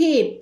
تيب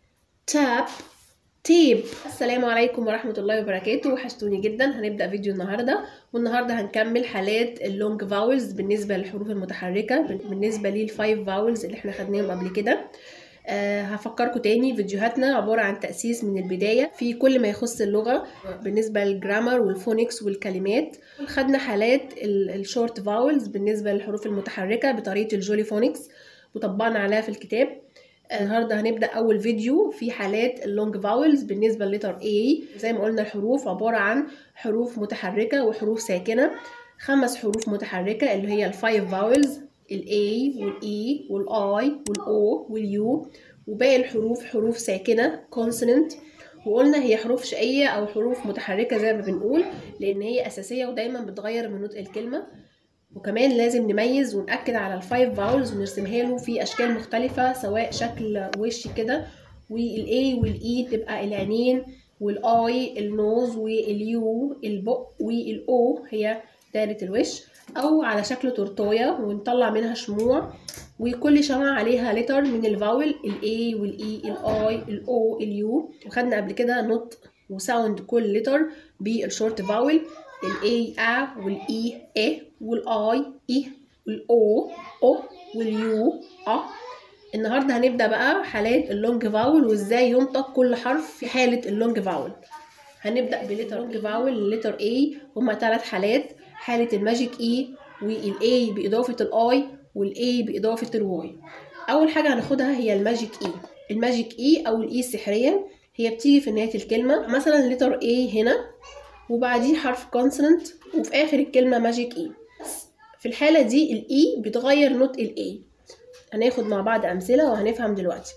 تاب تيب السلام عليكم ورحمة الله وبركاته وحشتوني جدا هنبدأ فيديو النهاردة والنهاردة هنكمل حالات اللونج فاولز بالنسبة للحروف المتحركة بالنسبة للفايف فاولز اللي احنا خدناهم قبل كده أه هفكركم تاني فيديوهاتنا عبارة عن تأسيس من البداية في كل ما يخص اللغة بالنسبة للجرامر والفونكس والكلمات خدنا حالات الشورت فاولز بالنسبة للحروف المتحركة بطريقة الجولي فونكس وطبقنا عليها في الكتاب النهارده هنبدا اول فيديو في حالات اللونج فاولز بالنسبه للتر A زي ما قلنا الحروف عباره عن حروف متحركه وحروف ساكنه خمس حروف متحركه اللي هي الفايف فاولز الاي والاي والاي والاو واليو وباقي الحروف حروف ساكنه كونسوننت وقلنا هي حروف شقيه او حروف متحركه زي ما بنقول لان هي اساسيه ودايما بتغير من نطق الكلمه وكمان لازم نميز ونأكد على الفايف فاولز ونرسمها له في أشكال مختلفة سواء شكل وش كده والاي والاي تبقى العينين والاي النوز واليو البق والاو هي دايرة الوش أو على شكل تورتاية ونطلع منها شموع وكل شمعة عليها لتر من الفاول الاي والاي الاي الاو اليو وخدنا قبل كده نطق وساوند كل لتر بالشورت فاول الاي ا والاي ا والاي اي والاو او واليو ا النهارده هنبدا بقى حالات اللونج فاول وازاي ينطق كل حرف في حاله اللونج فاول هنبدا بلتر لونج فاول لتر اي هما ثلاث حالات حاله الماجيك اي والاي باضافه الاي والاي باضافه الواي اول حاجه هناخدها هي الماجيك اي الماجيك اي او الاي السحريه هي بتيجي في نهايه الكلمه مثلا لتر اي هنا وبعديه حرف كونسوننت وفي اخر الكلمه ماجيك اي في الحاله دي الاي بتغير نطق الاي هناخد مع بعض امثله وهنفهم دلوقتي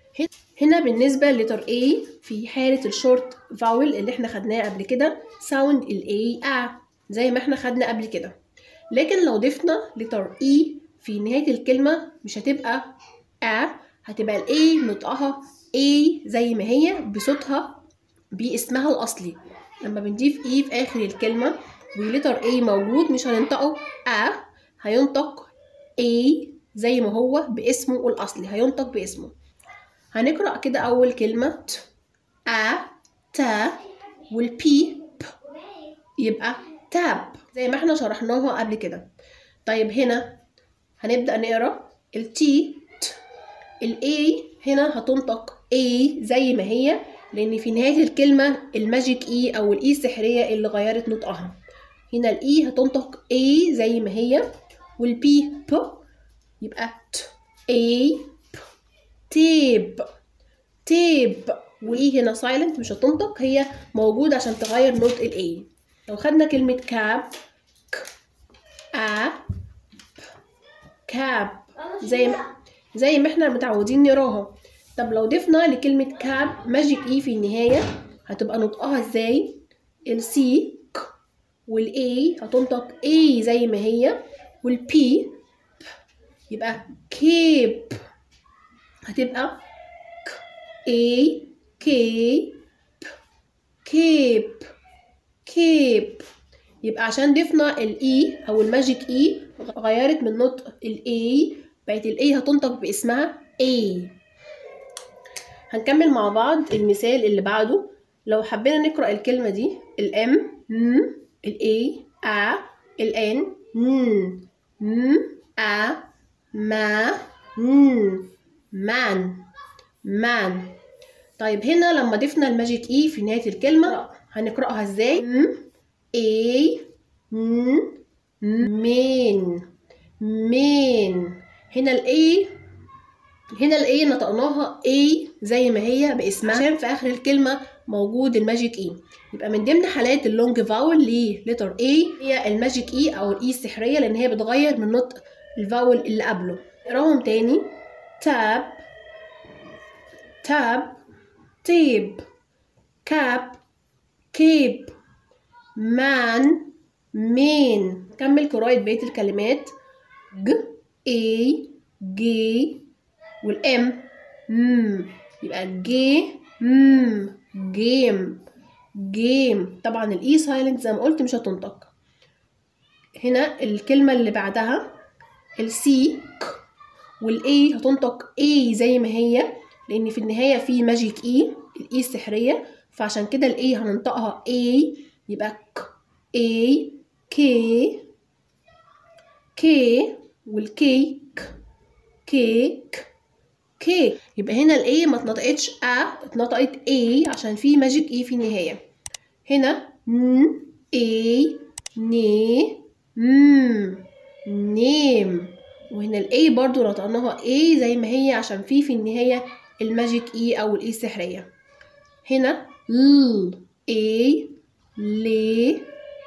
هنا بالنسبه لتر A في حاله الشورت فاول اللي احنا خدناه قبل كده ساوند الاي ا زي ما احنا خدنا قبل كده لكن لو ضفنا لتر E في نهايه الكلمه مش هتبقى ا هتبقى الاي نطقها A زي ما هي بصوتها باسمها الاصلي لما بنضيف اي في اخر الكلمه ولتر اي موجود مش هننطقه ا هينطق اي زي ما هو باسمه الاصلي هينطق باسمه هنقرا كده اول كلمه ت ا تا والبي ب يبقى تاب زي ما احنا شرحناها قبل كده طيب هنا هنبدا نقرا التي ت الاي هنا هتنطق اي زي ما هي لان في نهايه الكلمه الماجيك اي او الاي السحريه اللي غيرت نطقها هنا الاي هتنطق اي زي ما هي والبي ب يبقى ت اي ب تيب تيب والاي هنا سايلنت مش هتنطق هي موجوده عشان تغير نطق الاي لو خدنا كلمه كاب ك ا ب كاب زي ما زي ما احنا متعودين نراها طب لو ضفنا لكلمة كاب ماجيك اي في النهاية هتبقى نطقها ازاي السي ك والاي هتنطق اي زي ما هي والبي يبقى كيب هتبقى ك اي كي ب كيب كيب يبقى عشان ضفنا الاي او الماجيك اي غيرت من نطق الاي بقت الاي هتنطق باسمها اي هنكمل مع بعض المثال اللي بعده لو حبينا نقرأ الكلمة دي الام م الاي ا الان ن م ا ما ن مان مان طيب هنا لما ضفنا الماجيك اي في نهاية الكلمة هنقرأها ازاي م اي ن مين مين هنا الاي هنا الاي نطقناها اي زي ما هي باسمها عشان في اخر الكلمه موجود الماجيك اي يبقى من ضمن حالات اللونج فاول للتر اي هي الماجيك اي او الاي السحريه لان هي بتغير من نطق الفاول اللي قبله نقراهم تاني تاب تاب تيب كاب كيب مان مين كمل قراءة بقية الكلمات ج اي جي والام م يبقى جي م جيم جيم طبعا الاي سايلنت زي ما قلت مش هتنطق هنا الكلمة اللي بعدها السي ك والاي هتنطق اي زي ما هي لان في النهايه في ماجيك اي الاي السحريه فعشان كده الاي هننطقها اي يبقى ك اي كي كي والكي ك كيك كيك يبقى هنا الاي ما اتنطقتش ا اتنطقت اي عشان في ماجيك اي في النهايه هنا ن اي ني مم نيم وهنا الاي برضو نطقناها اي زي ما هي عشان في في النهايه الماجيك اي او الاي السحريه هنا ل اي ليك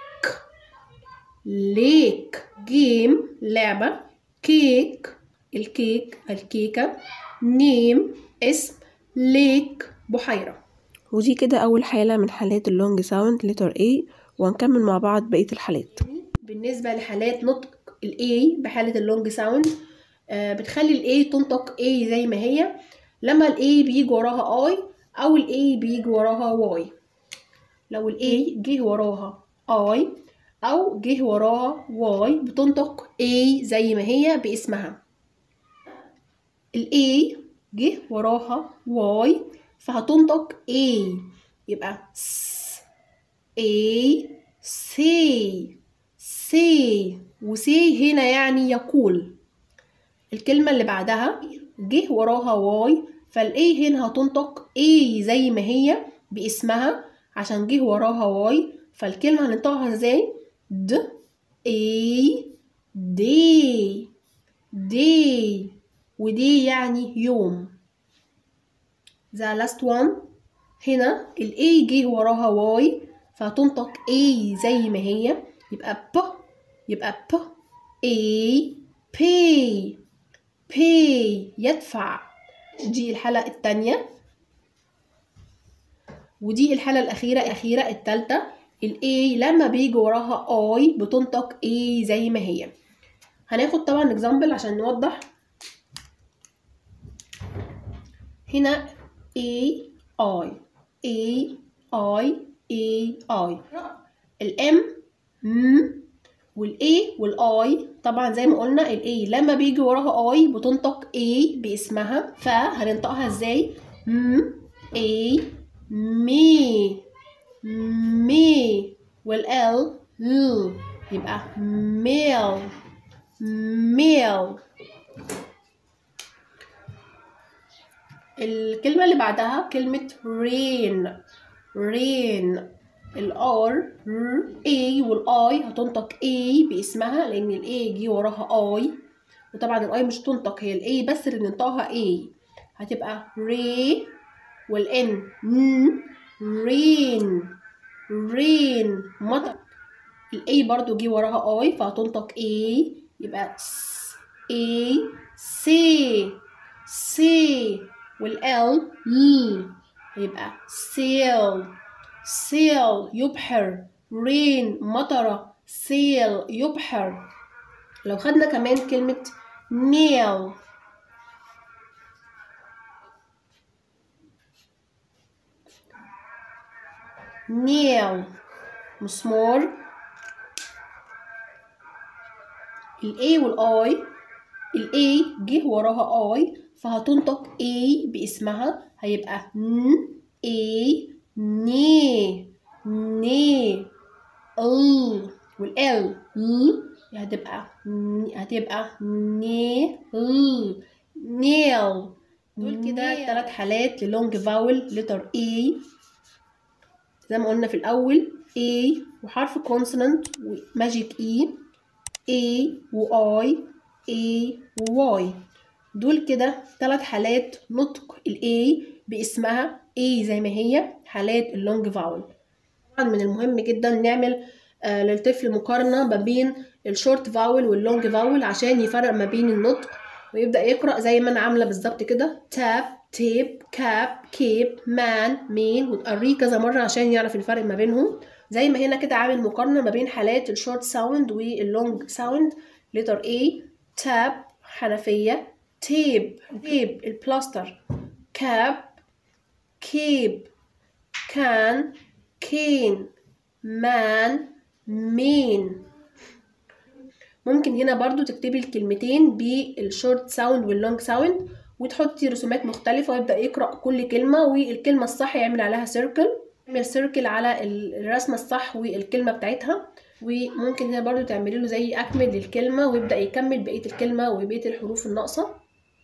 ليك جيم لعبه كيك الكيك الكيكه نيم اسم ليك بحيره ودي كده أول حالة من حالات اللونج ساوند لتر A وهنكمل مع بعض بقية الحالات بالنسبة لحالات نطق ال A بحالة اللونج ساوند آه بتخلي ال A تنطق A زي ما هي لما ال A بيجي وراها I أو ال A بيجي وراها Y لو ال A جه وراها I أو جه وراها Y بتنطق A زي ما هي باسمها ال A جه وراها Y فهتنطق A يبقى س A سي سي وسي هنا يعني يقول الكلمة اللي بعدها جه وراها واي فالاي هنا هتنطق اي زي ما هي باسمها عشان جه وراها واي فالكلمة هننطقها ازاي د اي دي دي ودي يعني يوم the last one هنا ال A جه وراها Y فهتنطق A زي ما هي يبقى ب يبقى ب A pay pay يدفع دي الحالة التانية ودي الحالة الأخيرة الأخيرة التالتة ال A لما بيجي وراها I بتنطق A زي ما هي هناخد طبعا example عشان نوضح هنا A I A I A I الام م والاي والاي طبعا زي ما قلنا الاي لما بيجي وراها اي بتنطق اي باسمها فهننطقها ازاي م اي مي مي والال ل يبقى ميل ميل الكلمة اللي بعدها كلمة rain rain الار A والاي هتنطق A باسمها لان الاي جه وراها اي وطبعا الاي مش تنطق هي الاي بس اللي بننطقها A هتبقى ري والان ن rain rain مطر الاي برضو جه وراها اي فهتنطق A يبقى س A سي سي والال ل يبقى سيل سيل يبحر رين مطرة سيل يبحر لو خدنا كمان كلمة نيل نيل مسمار الاي والاي الاي جه وراها اي فهتنطق A باسمها هيبقى ن A ني ني ال والال ل هتبقى هتبقى ني ل نيل دول كده ثلاث حالات للونج فاول لتر A زي ما قلنا في الأول A وحرف كونسونانت وماجيك E A و I A و Y دول كده ثلاث حالات نطق ال A باسمها A زي ما هي حالات اللونج فاول طبعا من المهم جدا نعمل آه للطفل مقارنة ما بين الشورت فاول واللونج فاول عشان يفرق ما بين النطق ويبدأ يقرأ زي ما أنا عاملة بالظبط كده تاب تيب كاب كيب مان مين وتقريه كذا مرة عشان يعرف الفرق ما بينهم زي ما هنا كده عامل مقارنة ما بين حالات الشورت ساوند واللونج ساوند لتر A تاب حنفية تيب تيب البلاستر كاب كيب كان كين مان مين ممكن هنا برضو تكتبي الكلمتين بالشورت ساوند واللونج ساوند وتحطي رسومات مختلفة ويبدأ يقرأ كل كلمة والكلمة الصح يعمل عليها سيركل يعمل سيركل على الرسمة الصح والكلمة بتاعتها وممكن هنا برضو تعملي له زي أكمل للكلمة ويبدأ يكمل بقية الكلمة وبقية الحروف الناقصة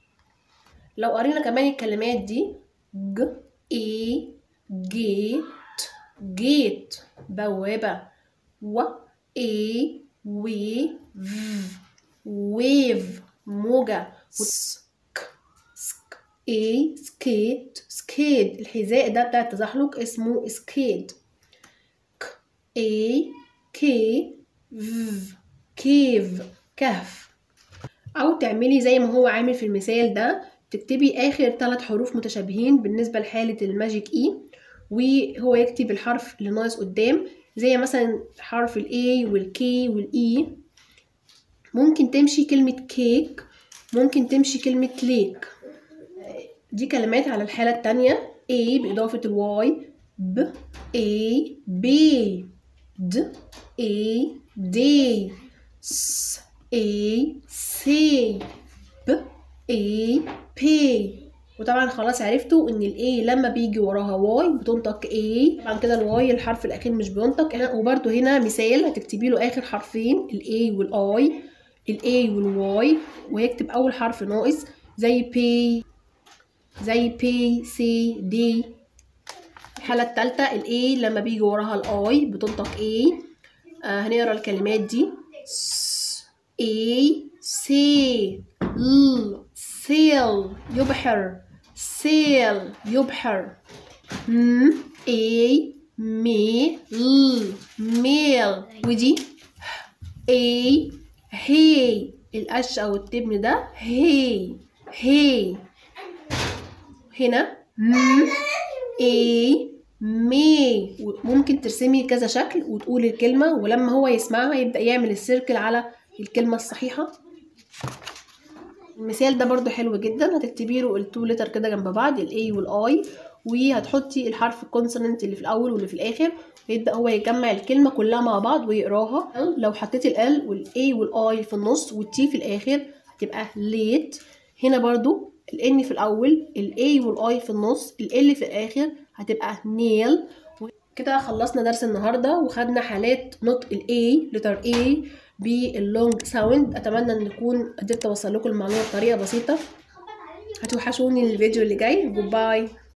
لو قرينا كمان الكلمات دي ج اي جيت جيت بوابة و اي وي في ويف موجة سك سك اي سكيت سكيد الحذاء ده بتاع التزحلق اسمه سكيد ك اي كي في كيف كهف او تعملي زي ما هو عامل في المثال ده تكتبي اخر ثلاث حروف متشابهين بالنسبه لحاله الماجيك اي وهو يكتب الحرف اللي ناقص قدام زي مثلا حرف الاي والكي والاي ممكن تمشي كلمه كيك ممكن تمشي كلمه ليك دي كلمات على الحاله التانية A بإضافة الواي ب A بي د A دي س A سي ب A بي وطبعا خلاص عرفتوا ان الاي لما بيجي وراها واي بتنطق A طبعا كده الواي الحرف الاخير مش بينطق هنا وبرده هنا مثال هتكتبي له اخر حرفين الاي والاي الاي والواي ويكتب اول حرف ناقص زي بي زي بي سي دي الحالة التالتة الاي لما بيجي وراها الاي بتنطق اي آه هنقرا الكلمات دي س اي سي ل سيل يبحر سيل يبحر م اي مي ل ميل ودي اي هي القش او التبن ده هي هي هنا م اي مي ممكن ترسمي كذا شكل وتقولي الكلمة ولما هو يسمعها يبدأ يعمل السيركل على الكلمة الصحيحة المثال ده برضو حلو جدا هتكتبي له التو لتر كده جنب بعض الاي والاي وهتحطي الحرف الكونسوننت اللي في الاول واللي في الاخر ويبدا هو يجمع الكلمه كلها مع بعض ويقراها لو حطيتي ال والاي والاي في النص والتي في الاخر هتبقى ليت هنا برضو الان في الاول الاي والاي في النص ال في الاخر هتبقى نيل كده خلصنا درس النهارده وخدنا حالات نطق الاي لتر اي باللونج ساوند اتمنى ان اكون قدرت اوصل لكم المعلومه بطريقه بسيطه هتوحشوني الفيديو اللي جاي جود باي